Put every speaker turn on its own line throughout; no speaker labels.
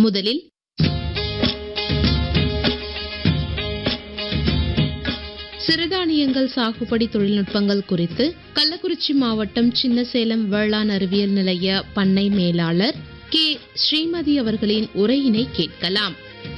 முதலில் சிறுதானியங்கள் சாகுபடி தொழில்நுட்பங்கள் குறித்து கள்ளக்குறிச்சி மாவட்டம் சின்னசேலம் வேளாண் அறிவியல் நிலைய பண்ணை மேலாளர் கே ஸ்ரீமதி அவர்களின் உரையினை கேட்கலாம்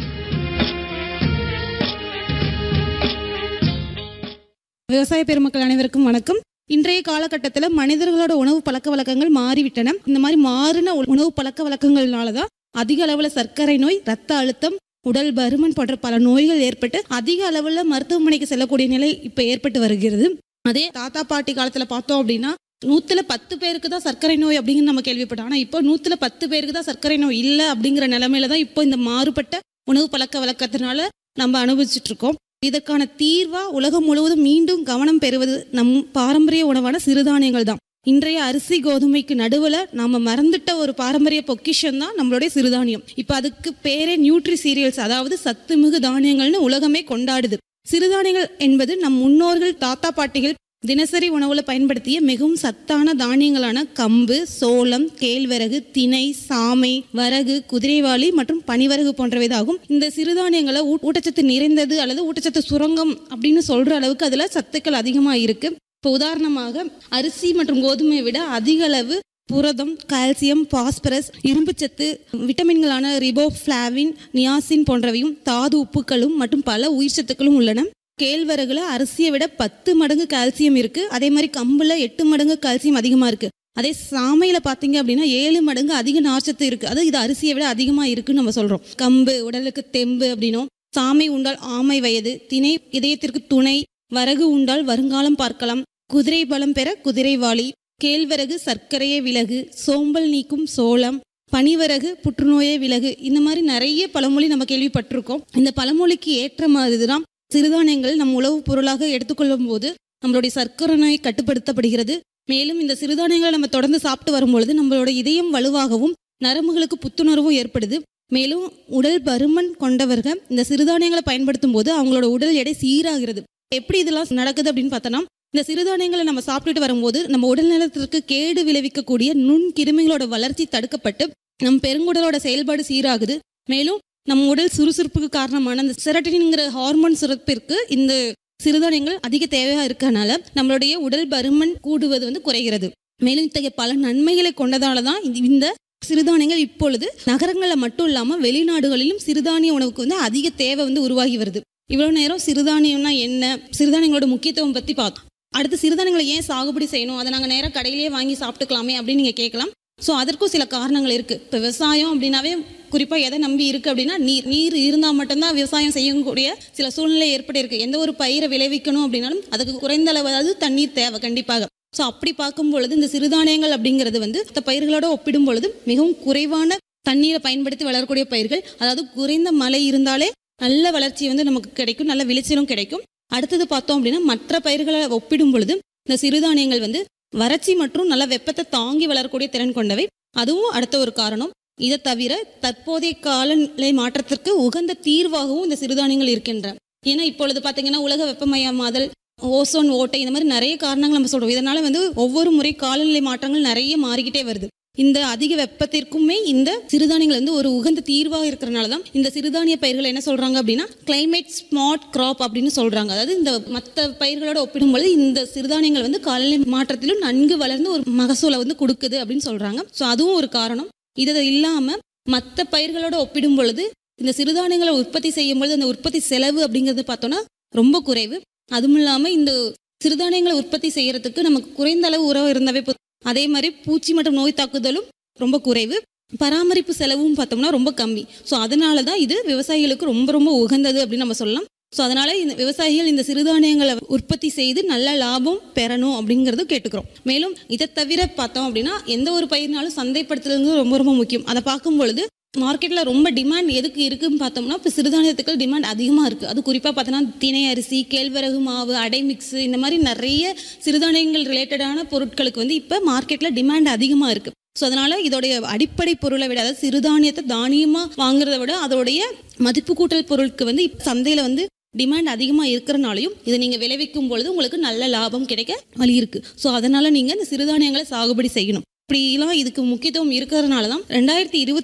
விவசாய பெருமக்கள் அனைவருக்கும் வணக்கம் இன்றைய காலகட்டத்தில் மனிதர்களோட உணவு பழக்க வழக்கங்கள் மாறிவிட்டன இந்த மாதிரி மாறின உ- உணவு பழக்க வழக்கங்கள்னால தான் அதிக அளவில் சர்க்கரை நோய் ரத்த அழுத்தம் உடல் பருமன் போன்ற பல நோய்கள் ஏற்பட்டு அதிக அளவில் மருத்துவமனைக்கு செல்லக்கூடிய நிலை இப்போ ஏற்பட்டு வருகிறது அதே தாத்தா பாட்டி காலத்தில் பார்த்தோம் அப்படின்னா நூத்துல பத்து பேருக்கு தான் சர்க்கரை நோய் அப்படிங்கிற நம்ம கேள்விப்பட்டோம் ஆனால் இப்போ நூத்துல பத்து பேருக்கு தான் சர்க்கரை நோய் இல்லை அப்படிங்கிற நிலைமையில தான் இப்போ இந்த மாறுபட்ட உணவு பழக்க வழக்கத்தினால நம்ம அனுபவிச்சுட்டு இருக்கோம் இதற்கான தீர்வா உலகம் முழுவதும் மீண்டும் கவனம் பெறுவது நம் பாரம்பரிய உணவான சிறுதானியங்கள் தான் இன்றைய அரிசி கோதுமைக்கு நடுவுல நாம மறந்துட்ட ஒரு பாரம்பரிய பொக்கிஷம் தான் நம்மளுடைய சிறுதானியம் இப்ப அதுக்கு பேரே நியூட்ரி சீரியல்ஸ் அதாவது சத்துமிகு தானியங்கள்னு உலகமே கொண்டாடுது சிறுதானியங்கள் என்பது நம் முன்னோர்கள் தாத்தா பாட்டிகள் தினசரி உணவுல பயன்படுத்திய மிகவும் சத்தான தானியங்களான கம்பு சோளம் கேழ்வரகு திணை சாமை வரகு குதிரைவாளி மற்றும் பனிவரகு போன்றவைதாகும் இந்த சிறுதானியங்களை ஊ- ஊட்டச்சத்து நிறைந்தது அல்லது ஊட்டச்சத்து சுரங்கம் அப்படின்னு சொல்ற அளவுக்கு அதுல சத்துக்கள் அதிகமா இருக்கு இப்போ உதாரணமாக அரிசி மற்றும் கோதுமையை விட அதிக அளவு புரதம் கால்சியம் பாஸ்பரஸ் இரும்புச்சத்து விட்டமின்களான ரிபோஃப்ளாவின் நியாசின் போன்றவையும் தாது உப்புக்களும் மற்றும் பல உயிர்ச்சத்துக்களும் உள்ளன கேழ்வரகுல அரிசியை விட பத்து மடங்கு கால்சியம் இருக்கு அதே மாதிரி கம்புல எட்டு மடங்கு கால்சியம் அதிகமா இருக்கு அதே சாமையில பாத்தீங்க அப்படின்னா ஏழு மடங்கு அதிக நார்ச்சத்து இருக்கு அது இது அரிசியை விட அதிகமா இருக்குன்னு நம்ம சொல்றோம் கம்பு உடலுக்கு தெம்பு அப்படின்னும் சாமை உண்டால் ஆமை வயது திணை இதயத்திற்கு துணை வரகு உண்டால் வருங்காலம் பார்க்கலாம் குதிரை பலம் பெற குதிரைவாளி கேழ்வரகு சர்க்கரையே விலகு சோம்பல் நீக்கும் சோளம் பனிவரகு புற்றுநோயே விலகு இந்த மாதிரி நிறைய பழமொழி நம்ம கேள்விப்பட்டிருக்கோம் இந்த பழமொழிக்கு ஏற்ற மாதிரி தான் சிறுதானியங்கள் நம் உணவுப் பொருளாக எடுத்துக்கொள்ளும் போது நம்மளுடைய சர்க்கரை நோய் கட்டுப்படுத்தப்படுகிறது மேலும் இந்த சிறுதானியங்களை நம்ம தொடர்ந்து சாப்பிட்டு வரும்பொழுது நம்மளோட இதயம் வலுவாகவும் நரம்புகளுக்கு புத்துணர்வும் ஏற்படுது மேலும் உடல் பருமன் கொண்டவர்கள் இந்த சிறுதானியங்களை பயன்படுத்தும் போது அவங்களோட உடல் எடை சீராகிறது எப்படி இதெல்லாம் நடக்குது அப்படின்னு பார்த்தோன்னா இந்த சிறுதானியங்களை நம்ம சாப்பிட்டுட்டு வரும்போது நம்ம உடல் நலத்திற்கு கேடு விளைவிக்கக்கூடிய நுண் கிருமிகளோட வளர்ச்சி தடுக்கப்பட்டு நம் பெருங்குடலோட செயல்பாடு சீராகுது மேலும் நம் உடல் சுறுசுறுப்புக்கு காரணமான அந்த செரட்டின்ங்கிற ஹார்மோன் சுரப்பிற்கு இந்த சிறுதானியங்கள் அதிக தேவையா இருக்கனால நம்மளுடைய உடல் பருமன் கூடுவது வந்து குறைகிறது மேலும் இத்தகைய பல நன்மைகளை கொண்டதால தான் இந்த- இந்த சிறுதானியங்கள் இப்பொழுது நகரங்களில் மட்டும் இல்லாமல் வெளிநாடுகளிலும் சிறுதானிய உணவுக்கு வந்து அதிக தேவை வந்து உருவாகி வருது இவ்வளோ நேரம் சிறுதானியம்னா என்ன சிறுதானியங்களோட முக்கியத்துவம் பற்றி பார்த்தோம் அடுத்து சிறுதானியங்களை ஏன் சாகுபடி செய்யணும் அதை நாங்கள் நேராக கடையிலேயே வாங்கி சாப்பிட்டுக்கலாமே அப்படின்னு நீங்கள் கேட்கலாம் ஸோ அதற்கும் சில காரணங்கள் இருக்குது இப்போ விவசாயம் அப்படின்னாவே குறிப்பாக எதை நம்பி இருக்குது அப்படின்னா நீர் நீர் இருந்தால் மட்டும்தான் விவசாயம் செய்யக்கூடிய சில சூழ்நிலை ஏற்பட்டு இருக்கு எந்த ஒரு பயிரை விளைவிக்கணும் அப்படின்னாலும் அதுக்கு குறைந்த அளவாவது தண்ணீர் தேவை கண்டிப்பாக ஸோ அப்படி பார்க்கும் பொழுது இந்த சிறுதானியங்கள் அப்படிங்கிறது வந்து மற்ற பயிர்களோட ஒப்பிடும் பொழுது மிகவும் குறைவான தண்ணீரை பயன்படுத்தி வளரக்கூடிய பயிர்கள் அதாவது குறைந்த மழை இருந்தாலே நல்ல வளர்ச்சி வந்து நமக்கு கிடைக்கும் நல்ல விளைச்சலும் கிடைக்கும் அடுத்தது பார்த்தோம் அப்படின்னா மற்ற பயிர்களை ஒப்பிடும் பொழுது இந்த சிறுதானியங்கள் வந்து வறட்சி மற்றும் நல்ல வெப்பத்தை தாங்கி வளரக்கூடிய திறன் கொண்டவை அதுவும் அடுத்த ஒரு காரணம் இதை தவிர தற்போதைய காலநிலை மாற்றத்திற்கு உகந்த தீர்வாகவும் இந்த சிறுதானியங்கள் இருக்கின்றன ஏன்னா இப்பொழுது பார்த்தீங்கன்னா உலக வெப்பமயமாதல் ஓசோன் ஓட்டை இந்த மாதிரி நிறைய காரணங்கள் நம்ம சொல்றோம் இதனால வந்து ஒவ்வொரு முறை காலநிலை மாற்றங்கள் நிறைய மாறிக்கிட்டே வருது இந்த அதிக வெப்பத்திற்குமே இந்த சிறுதானியங்கள் வந்து ஒரு உகந்த தீர்வாக இருக்கிறனால தான் இந்த சிறுதானிய பயிர்கள் என்ன சொல்றாங்க அப்படின்னா கிளைமேட் ஸ்மார்ட் கிராப் அப்படின்னு சொல்றாங்க அதாவது இந்த மற்ற பயிர்களோட ஒப்பிடும்போது இந்த சிறுதானியங்கள் வந்து காலநிலை மாற்றத்திலும் நன்கு வளர்ந்து ஒரு மகசூலை வந்து கொடுக்குது அப்படின்னு சொல்றாங்க ஸோ அதுவும் ஒரு காரணம் இது இல்லாம மற்ற பயிர்களோட ஒப்பிடும் பொழுது இந்த சிறுதானியங்களை உற்பத்தி செய்யும் பொழுது அந்த உற்பத்தி செலவு அப்படிங்கிறது பார்த்தோம்னா ரொம்ப குறைவு அதுவும் இல்லாம இந்த சிறுதானியங்களை உற்பத்தி செய்யறதுக்கு நமக்கு குறைந்த அளவு உறவு இருந்தாவே போதும். அதே மாதிரி பூச்சி மற்றும் நோய் தாக்குதலும் ரொம்ப குறைவு பராமரிப்பு செலவும் பார்த்தோம்னா ரொம்ப கம்மி ஸோ அதனால தான் இது விவசாயிகளுக்கு ரொம்ப ரொம்ப உகந்தது அப்படின்னு நம்ம சொல்லலாம் ஸோ அதனால இந்த விவசாயிகள் இந்த சிறுதானியங்களை உற்பத்தி செய்து நல்ல லாபம் பெறணும் அப்படிங்கிறது கேட்டுக்கிறோம் மேலும் இதை தவிர பார்த்தோம் அப்படின்னா எந்த ஒரு பயிர்னாலும் சந்தைப்படுத்துறது ரொம்ப ரொம்ப முக்கியம் அதை பார்க்கும் பொழுது மார்க்கெட்ல ரொம்ப டிமாண்ட் எதுக்கு இருக்குன்னு பார்த்தோம்னா இப்போ சிறுதானியத்துக்கு டிமாண்ட் அதிகமாக இருக்குது அது குறிப்பாக பார்த்தோன்னா திணை அரிசி கேழ்வரகு மாவு அடை மிக்ஸ் இந்த மாதிரி நிறைய சிறுதானியங்கள் ரிலேட்டடான பொருட்களுக்கு வந்து இப்போ மார்க்கெட்ல டிமாண்ட் அதிகமாக இருக்கு ஸோ அதனால இதோடைய அடிப்படை பொருளை விட அதாவது சிறுதானியத்தை தானியமாக வாங்குறத விட அதோடைய மதிப்பு கூட்டல் பொருளுக்கு வந்து இப்ப சந்தையில வந்து டிமாண்ட் அதிகமாக இருக்கிறனாலையும் இதை நீங்கள் விளைவிக்கும் பொழுது உங்களுக்கு நல்ல லாபம் கிடைக்க வழி இருக்கு ஸோ அதனால நீங்கள் இந்த சிறுதானியங்களை சாகுபடி செய்யணும் இப்படிலாம் இதுக்கு முக்கியத்துவம் இருக்கிறதுனால தான் ரெண்டாயிரத்தி இருபத்தி